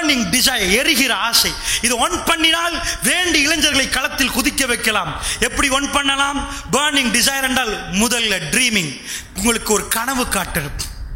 burning desire எரிகிற ஆசை இது ஒன் பண்ணினால் வேண்டி இளைஞர்களை களத்தில் குதிக்க வைக்கலாம் எப்படி ஒன் பண்ணலாம் பேர்னிங் டிசைர் என்றால் முதல்ல ட்ரீமிங் உங்களுக்கு ஒரு கனவு காட்டுறது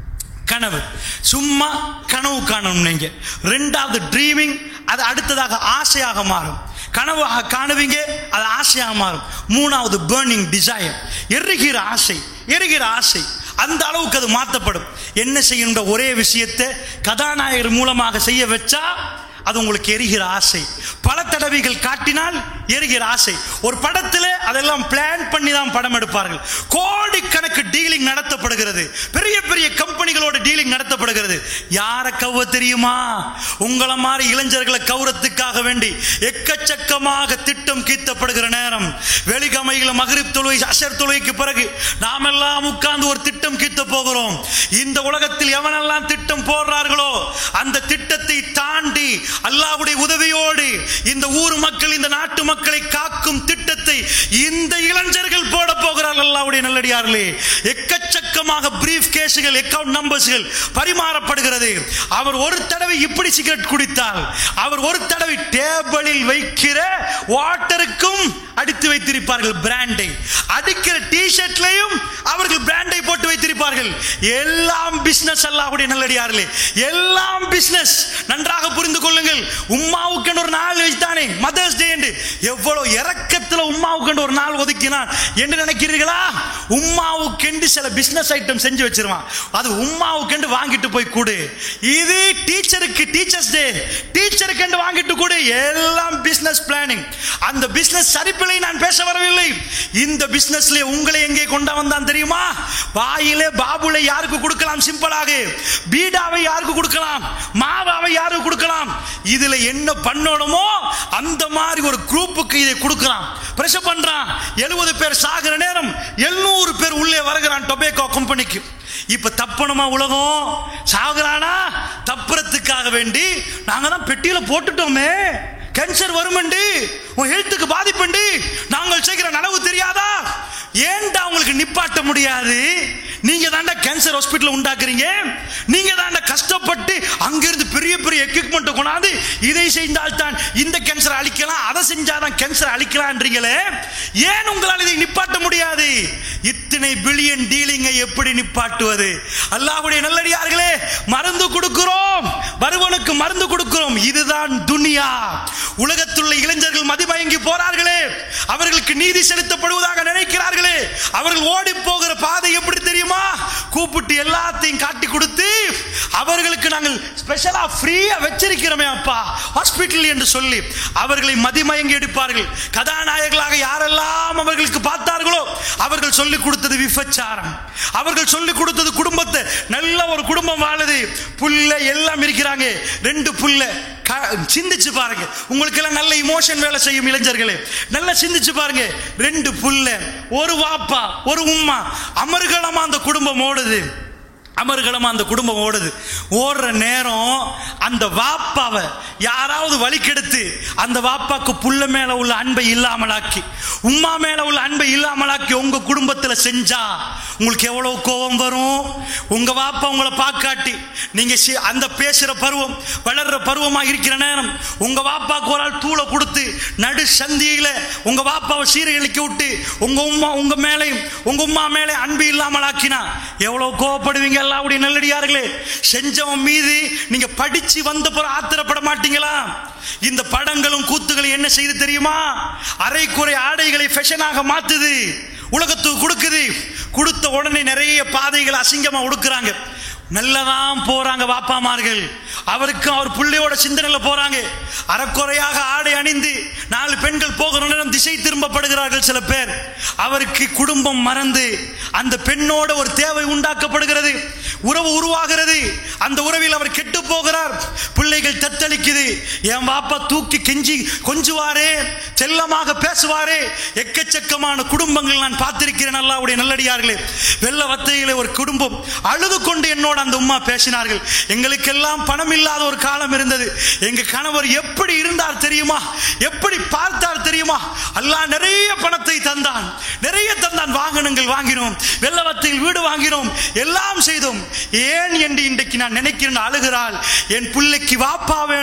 கனவு சும்மா கனவு காணணும் நீங்க ரெண்டாவது ட்ரீமிங் அது அடுத்ததாக ஆசையாக மாறும் கனவு காணுவீங்க அது ஆசையாக மாறும் மூணாவது பேர்னிங் டிசைர் எரிகிற ஆசை எரிகிற ஆசை அந்த அளவுக்கு அது மாற்றப்படும் என்ன செய்கின்ற ஒரே விஷயத்தை கதாநாயகர் மூலமாக செய்ய வச்சா அது உங்களுக்கு எரிகிற ஆசை பல தடவைகள் காட்டினால் எரிகிற ஆசை ஒரு படத்தில் அதெல்லாம் பிளான் பண்ணி தான் படம் எடுப்பார்கள் கோடிக்கணக்கு டீலிங் நடத்தப்படுகிறது பெரிய பெரிய கம்பெனிகளோட டீலிங் நடத்தப்படுகிறது யாரை கவ்வ தெரியுமா உங்களை மாதிரி இளைஞர்களை கௌரத்துக்காக வேண்டி எக்கச்சக்கமாக திட்டம் கீத்தப்படுகிற நேரம் வெளிகமைகளை மகரிப் தொழுகை அசர் தொழுகைக்கு பிறகு நாமெல்லாம் உட்கார்ந்து ஒரு திட்டம் கீத்த போகிறோம் இந்த உலகத்தில் எவனெல்லாம் திட்டம் போடுறார்களோ அந்த திட்டத்தை தாண்டி அல்லாஹ்வுடைய உதவியோடு இந்த ஊர் மக்கள் இந்த நாட்டு மக்களை காக்கும் திட்டத்தை இந்த இளைஞர்கள் போட போகிறார்கள் அல்லாஹ்வுடைய நல்லடியார்களே எக்கச்சக்கமாக பிரீஃப் கேஸுகள் அக்கவுண்ட் நம்பர்ஸ்கள் பரிமாறப்படுகிறது அவர் ஒரு தடவை இப்படி சிகரெட் குடித்தால் அவர் ஒரு தடவை டேபிளில் வைக்கிற வாட்டருக்கும் அடித்து வைத்திருப்பார்கள் பிராண்டை அடிக்கிற டி ஷர்ட்லையும் அவர்கள் பிராண்டை போட்டு வைத்திருப்பார்கள் எல்லாம் பிசினஸ் அல்லாஹ்வுடைய நல்லடியார்களே எல்லாம் பிசினஸ் நன்றாக புரிந்து கொள்ளுங்கள் உம்மாவுக்கு ஒரு நாள் வைத்தானே மதர்ஸ் டே என்று எவ்வளவு இறக்கத்தில் உம்மாவுக்கு ஒரு நாள் ஒதுக்கினான் என்று நினைக்கிறீர்களா உம்மாவுக்கென்று சில பிசினஸ் ஐட்டம் செஞ்சு வச்சிருவான் அது உம்மாவுக்கென்று வாங்கிட்டு போய் கொடு இது டீச்சருக்கு டீச்சர்ஸ் டே டீச்சருக்கு வாங்கிட்டு கொடு எல்லாம் பிசினஸ் பிளானிங் அந்த பிசினஸ் சரிப்பிலை நான் பேச வரவில்லை இந்த பிசினஸ்ல உங்களை எங்கே கொண்டா வந்தான் தெரியுமா வாயிலே பாபுலை யாருக்கு கொடுக்கலாம் சிம்பிளாக பீடாவை யாருக்கு கொடுக்கலாம் மாவாவை யாருக்கு கொடுக்கலாம் இதுல என்ன பண்ணணுமோ அந்த மாதிரி ஒரு குரூப்புக்கு இதை கொடுக்கலாம் பிரஷர் பண்றான் எழுபது பேர் சாகிற நேரம் எழுநூறு பேர் உள்ளே வருகிறான் டொபேக்கோ கம்பெனிக்கு இப்ப தப்பணுமா உலகம் சாகுறானா தப்புறதுக்காக வேண்டி நாங்க தான் பெட்டியில போட்டுட்டோமே கேன்சர் வருமண்டி உன் ஹெல்த்துக்கு பாதிப்புண்டி நாங்கள் செய்கிற நனவு தெரியாதா ஏன்டா உங்களுக்கு நிப்பாட்ட முடியாது நீங்க தாண்டா கேன்சர் ஹாஸ்பிட்டல் உண்டாக்குறீங்க நீங்க தாண்டா கஷ்டப்பட்டு அங்கிருந்து பெரிய பெரிய எக்யூப்மெண்ட் கொண்டாந்து இதை செய்தால் தான் இந்த கேன்சர் அழிக்கலாம் அதை செஞ்சாதான் கேன்சர் அழிக்கலாம்ன்றீங்களே ஏன் உங்களால் இதை நிப்பாட்ட முடியாது இத்தனை பில்லியன் டீலிங்கை எப்படி நிப்பாட்டுவது அல்லாஹ்வுடைய நல்லடியார்களே மருந்து கொடுக்கிறோம் வருவனுக்கு மருந்து கொடுக்கிறோம் இதுதான் துனியா உலகத்துள்ள இளைஞர்கள் மதிமயங்கி போறார்களே அவர்களுக்கு நீதி செலுத்தப்படுவதாக நினைக்கிறார்களே அவர்கள் ஓடி போகிற பாதை எப்படி தெரியுமா கூப்பிட்டு எல்லாத்தையும் காட்டி கொடுத்து அவர்களுக்கு நாங்கள் ஸ்பெஷலா ஃப்ரீயா வச்சிருக்கிறோமே அப்பா ஹாஸ்பிட்டல் என்று சொல்லி அவர்களை மதிமயங்கி எடுப்பார்கள் கதாநாயகர்களாக யாரெல்லாம் அவர்களுக்கு பார்த்தார்களோ அவர்கள் சொல்லிக் கொடுத்தது விபச்சாரம் அவர்கள் சொல்லிக் கொடுத்தது குடும்பத்தை நல்ல ஒரு குடும்பம் வாழுது புள்ள எல்லாம் இருக்கிறாங்க ரெண்டு புள்ள க- சிந்திச்சு பாருங்க உங்களுக்கு எல்லாம் நல்ல இமோஷன் வேலை செய்யும் இளைஞர்களே நல்லா சிந்திச்சு பாருங்க ரெண்டு புள்ள ஒரு வாப்பா ஒரு உம்மா அமர்கலமா அந்த குடும்பம் ஓடுது அமர்கலமா அந்த குடும்பம் ஓடுது ஓடுற நேரம் அந்த வாப்பாவை யாராவது வழிக்கெடுத்து அந்த வாப்பாக்கு புள்ள மேல உள்ள அன்பை இல்லாமலாக்கி உம்மா மேல உள்ள அன்பை இல்லாமலாக்கி உங்க குடும்பத்துல செஞ்சா உங்களுக்கு எவ்வளவு கோபம் வரும் உங்க வாப்பா உங்களை பார்க்காட்டி நீங்க சி- அந்த பேசுற பருவம் வளர்ற பருவமா இருக்கிற நேரம் உங்க வாப்பாக்கு ஒரு ஆள் தூளை கொடுத்து நடு சந்தியில உங்க வாப்பாவை சீரழிக்க விட்டு உங்க உம்மா உங்க மேலையும் உங்க உம்மா மேலே அன்பு இல்லாமல் ஆக்கினா எவ்வளவு கோவப்படுவீங்க எல்லாவுடைய நல்லடியார்களே செஞ்சவன் மீது நீங்க படிச்சு வந்த பிறகு ஆத்திரப்பட மாட்டீங்களா இந்த படங்களும் கூத்துகளும் என்ன செய்து தெரியுமா அரைக்குறை ஆடைகளை ஃபேஷனாக மாத்துது உலகத்துக்கு கொடுக்குது கொடுத்த உடனே நிறைய பாதைகள் அசிங்கமா உடுக்குறாங்க நல்லதான் போறாங்க வாப்பாமார்கள் அவருக்கு அவர் பிள்ளையோட சிந்தனையில போறாங்க அறக்குறையாக ஆடை அணிந்து நாலு பெண்கள் போகிற நேரம் திசை திரும்பப்படுகிறார்கள் சில பேர் அவருக்கு குடும்பம் மறந்து அந்த பெண்ணோட ஒரு தேவை உண்டாக்கப்படுகிறது உறவு உருவாகிறது அந்த உறவில் அவர் கெட்டு போகிறார் பிள்ளைகள் தத்தளிக்குது என் வாப்பா தூக்கி கெஞ்சி கொஞ்சுவாரே செல்லமாக பேசுவாரே எக்கச்சக்கமான குடும்பங்கள் நான் பார்த்திருக்கிறேன் அல்லாவுடைய நல்லடியார்களே வெள்ள வத்தையிலே ஒரு குடும்பம் அழுது கொண்டு என்னோட அந்த உம்மா பேசினார்கள் எங்களுக்கெல்லாம் பணம் இல்லாத ஒரு காலம் இருந்தது எங்க கணவர் எப்படி இருந்தார் தெரியுமா எப்படி பார்த்தார் தெரியுமா அல்லாஹ் நிறைய பணத்தை தந்தான் நிறைய தந்தான் வாகனங்கள் வாங்கினோம் வெள்ளவத்தையில் வீடு வாங்கினோம் எல்லாம் செய்தோம் ஏன் என்று இன்றைக்கு நான் நினைக்கிறேன் அழுகிறாள் என் பிள்ளைக்கு வாப்பா வேணும்